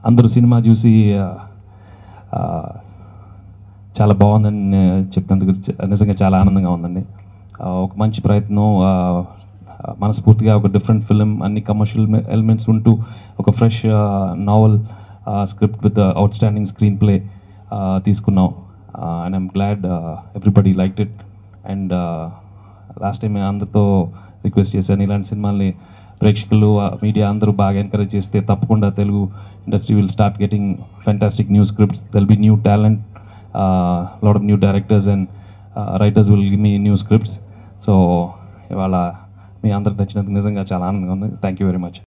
అందరూ సినిమా చూసి ఆ, ఆ, చాలా బాగుందని నేను చెప్పినందుకు చ- నిజంగా చాలా ఆనందంగా ఉందండి ఆ, ఒక మంచి ప్రయత్నం ఆ, ఆ, మనస్ఫూర్తిగా ఒక డిఫరెంట్ ఫిలిం అన్ని కమర్షియల్ ఎలిమెంట్స్ ఉంటూ ఒక fresh novel script with outstanding screenplay తీసుకున్నాం and I'm glad everybody like it and last time అందరితో రిక్వెస్ట్ చేశాను ఇలాంటి సినిమాల్ని ప్రేక్షకులు మీడియా అందరూ బాగా ఎంకరేజ్ చేస్తే తప్పకుండా Telugu industry will start getting fantastic new scripts there'll be new talent lot of new directors and writers will give me new scripts so ఇవాళ మీ అందరికి నచ్చినందుకు నిజంగా చాలా ఆనందంగా ఉంది థ్యాంక్ యూ వెరీ మచ్